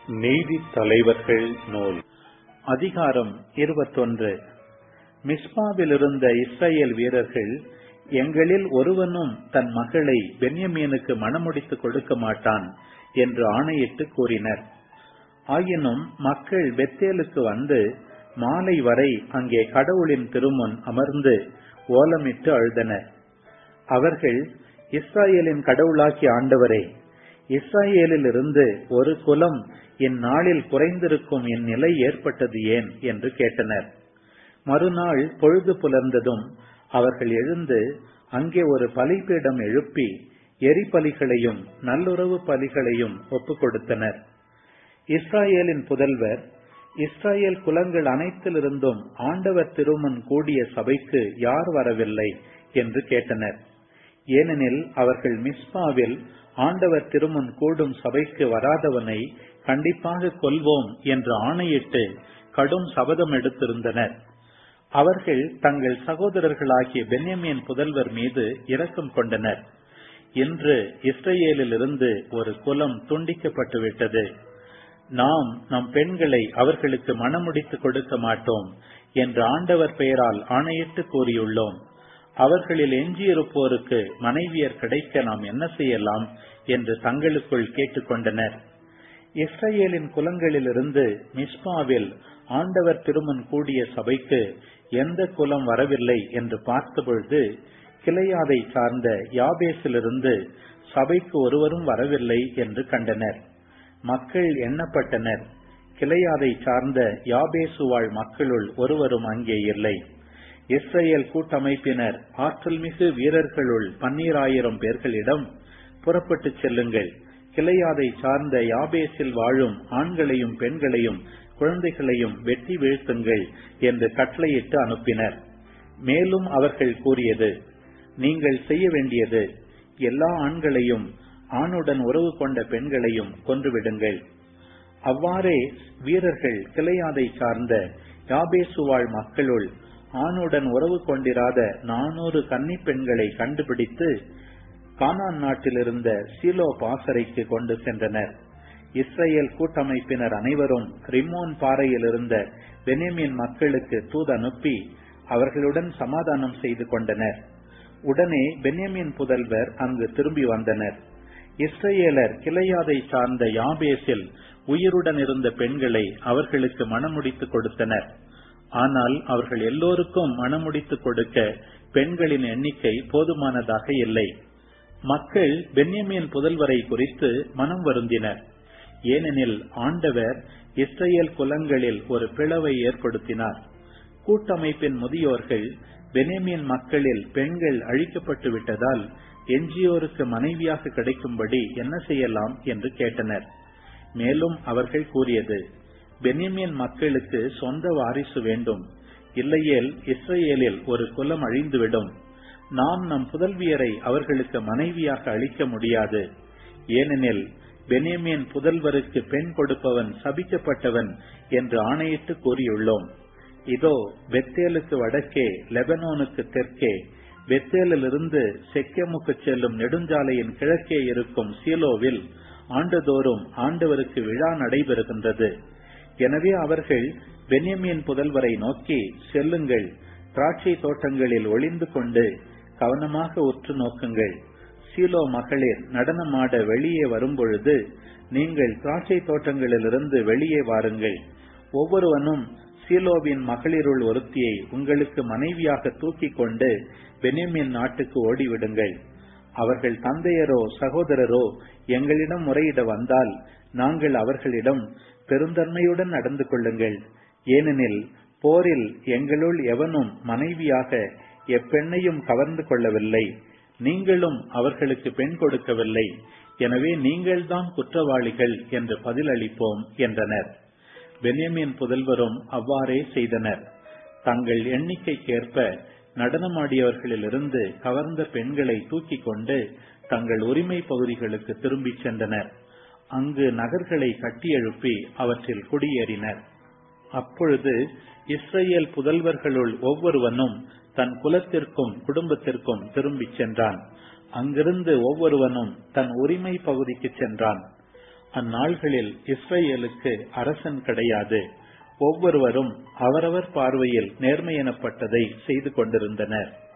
நீதி தலைவர்கள் நூல் அதிகாரம் இருபத்தொன்று மிஸ்பாவில் இருந்த இஸ்ரேல் வீரர்கள் எங்களில் ஒருவனும் தன் மகளை பென்யமீனுக்கு மணமுடித்து கொடுக்க மாட்டான் என்று ஆணையிட்டு கூறினர் ஆயினும் மக்கள் பெத்தேலுக்கு வந்து மாலை வரை அங்கே கடவுளின் திருமுன் அமர்ந்து ஓலமிட்டு அழுதனர் அவர்கள் இஸ்ராயேலின் கடவுளாக்கி ஆண்டவரே இஸ்ராயேலில் இருந்து ஒரு குலம் இந்நாளில் குறைந்திருக்கும் இந்நிலை ஏற்பட்டது ஏன் என்று கேட்டனர் மறுநாள் பொழுது புலர்ந்ததும் அவர்கள் எழுந்து அங்கே ஒரு பலிபீடம் எழுப்பி எரிபலிகளையும் நல்லுறவு பலிகளையும் ஒப்புக் கொடுத்தனர் இஸ்ராயேலின் புதல்வர் இஸ்ராயேல் குலங்கள் அனைத்திலிருந்தும் ஆண்டவர் திருமன் கூடிய சபைக்கு யார் வரவில்லை என்று கேட்டனர் ஏனெனில் அவர்கள் மிஸ்பாவில் ஆண்டவர் திருமுன் கூடும் சபைக்கு வராதவனை கண்டிப்பாக கொல்வோம் என்று ஆணையிட்டு கடும் சபதம் எடுத்திருந்தனர் அவர்கள் தங்கள் சகோதரர்களாகிய பென்யமின் புதல்வர் மீது இரக்கம் கொண்டனர் இன்று இஸ்ரேலில் இருந்து ஒரு குலம் துண்டிக்கப்பட்டு விட்டது நாம் நம் பெண்களை அவர்களுக்கு மணமுடித்து கொடுக்க மாட்டோம் என்று ஆண்டவர் பெயரால் ஆணையிட்டு கூறியுள்ளோம் அவர்களில் எஞ்சியிருப்போருக்கு மனைவியர் கிடைக்க நாம் என்ன செய்யலாம் என்று தங்களுக்குள் கேட்டுக்கொண்டனர் இஸ்ரேலின் குலங்களிலிருந்து மிஸ்பாவில் ஆண்டவர் திருமன் கூடிய சபைக்கு எந்த குலம் வரவில்லை என்று பார்த்தபொழுது கிளையாதை சார்ந்த யாபேசிலிருந்து சபைக்கு ஒருவரும் வரவில்லை என்று கண்டனர் மக்கள் எண்ணப்பட்டனர் கிளையாதை சார்ந்த யாபேசு வாழ் மக்களுள் ஒருவரும் அங்கே இல்லை இஸ்ரேல் கூட்டமைப்பினர் ஆற்றல் மிகு வீரர்களுள் பன்னீராயிரம் பேர்களிடம் புறப்பட்டு செல்லுங்கள் கிளையாதை சார்ந்த யாபேசில் வாழும் ஆண்களையும் பெண்களையும் குழந்தைகளையும் வெட்டி வீழ்த்துங்கள் என்று கட்டளையிட்டு அனுப்பினர் மேலும் அவர்கள் கூறியது நீங்கள் செய்ய வேண்டியது எல்லா ஆண்களையும் ஆணுடன் உறவு கொண்ட பெண்களையும் கொன்றுவிடுங்கள் அவ்வாறே வீரர்கள் கிளையாதை சார்ந்த யாபேசு வாழ் மக்களுள் ஆணுடன் உறவு கொண்டிராத நானூறு கன்னி பெண்களை கண்டுபிடித்து கானான் நாட்டில் இருந்த சீலோ பாசறைக்கு கொண்டு சென்றனர் இஸ்ரேல் கூட்டமைப்பினர் அனைவரும் ரிமோன் பாறையில் இருந்த பெனேமின் மக்களுக்கு தூது அனுப்பி அவர்களுடன் சமாதானம் செய்து கொண்டனர் உடனே பென்யமின் புதல்வர் அங்கு திரும்பி வந்தனர் இஸ்ரேலர் கிளையாதை சார்ந்த யாபேசில் உயிருடன் இருந்த பெண்களை அவர்களுக்கு மணமுடித்து கொடுத்தனர் ஆனால் அவர்கள் எல்லோருக்கும் மணமுடித்து கொடுக்க பெண்களின் எண்ணிக்கை போதுமானதாக இல்லை மக்கள் பென்யமின் புதல்வரை குறித்து மனம் வருந்தினர் ஏனெனில் ஆண்டவர் இஸ்ரேல் குலங்களில் ஒரு பிளவை ஏற்படுத்தினார் கூட்டமைப்பின் முதியோர்கள் பெனேமியன் மக்களில் பெண்கள் அழிக்கப்பட்டு விட்டதால் எஞ்சியோருக்கு மனைவியாக கிடைக்கும்படி என்ன செய்யலாம் என்று கேட்டனர் மேலும் அவர்கள் கூறியது பெனிமியன் மக்களுக்கு சொந்த வாரிசு வேண்டும் இல்லையேல் இஸ்ரேலில் ஒரு குலம் அழிந்துவிடும் நாம் நம் புதல்வியரை அவர்களுக்கு மனைவியாக அளிக்க முடியாது ஏனெனில் பெனேமியன் புதல்வருக்கு பெண் கொடுப்பவன் சபிக்கப்பட்டவன் என்று ஆணையிட்டு கூறியுள்ளோம் இதோ பெத்தேலுக்கு வடக்கே லெபனோனுக்கு தெற்கே பெத்தேலிலிருந்து செக்கேமுக்கு செல்லும் நெடுஞ்சாலையின் கிழக்கே இருக்கும் சீலோவில் ஆண்டுதோறும் ஆண்டவருக்கு விழா நடைபெறுகின்றது எனவே அவர்கள் பென்யமின் புதல்வரை நோக்கி செல்லுங்கள் திராட்சை தோட்டங்களில் ஒளிந்து கொண்டு கவனமாக உற்று நோக்குங்கள் சீலோ மகளிர் நடனமாட வெளியே வரும்பொழுது நீங்கள் திராட்சை தோட்டங்களிலிருந்து வெளியே வாருங்கள் ஒவ்வொருவனும் சீலோவின் மகளிருள் ஒருத்தியை உங்களுக்கு மனைவியாக தூக்கி கொண்டு பெனிமின் நாட்டுக்கு ஓடிவிடுங்கள் அவர்கள் தந்தையரோ சகோதரரோ எங்களிடம் முறையிட வந்தால் நாங்கள் அவர்களிடம் பெருந்தன்மையுடன் நடந்து கொள்ளுங்கள் ஏனெனில் போரில் எங்களுள் எவனும் மனைவியாக எப்பெண்ணையும் கவர்ந்து கொள்ளவில்லை நீங்களும் அவர்களுக்கு பெண் கொடுக்கவில்லை எனவே நீங்கள்தான் குற்றவாளிகள் என்று பதிலளிப்போம் என்றனர் பென்யமின் புதல்வரும் அவ்வாறே செய்தனர் தங்கள் எண்ணிக்கைக்கேற்ப நடனமாடியவர்களிலிருந்து கவர்ந்த பெண்களை தூக்கி கொண்டு தங்கள் உரிமை பகுதிகளுக்கு திரும்பிச் சென்றனர் அங்கு நகர்களை கட்டியெழுப்பி அவற்றில் குடியேறினர் அப்பொழுது இஸ்ரேல் புதல்வர்களுள் ஒவ்வொருவனும் தன் குலத்திற்கும் குடும்பத்திற்கும் திரும்பிச் சென்றான் அங்கிருந்து ஒவ்வொருவனும் தன் உரிமை பகுதிக்கு சென்றான் அந்நாள்களில் இஸ்ரேலுக்கு அரசன் கிடையாது ஒவ்வொருவரும் அவரவர் பார்வையில் நேர்மை எனப்பட்டதை செய்து கொண்டிருந்தனர்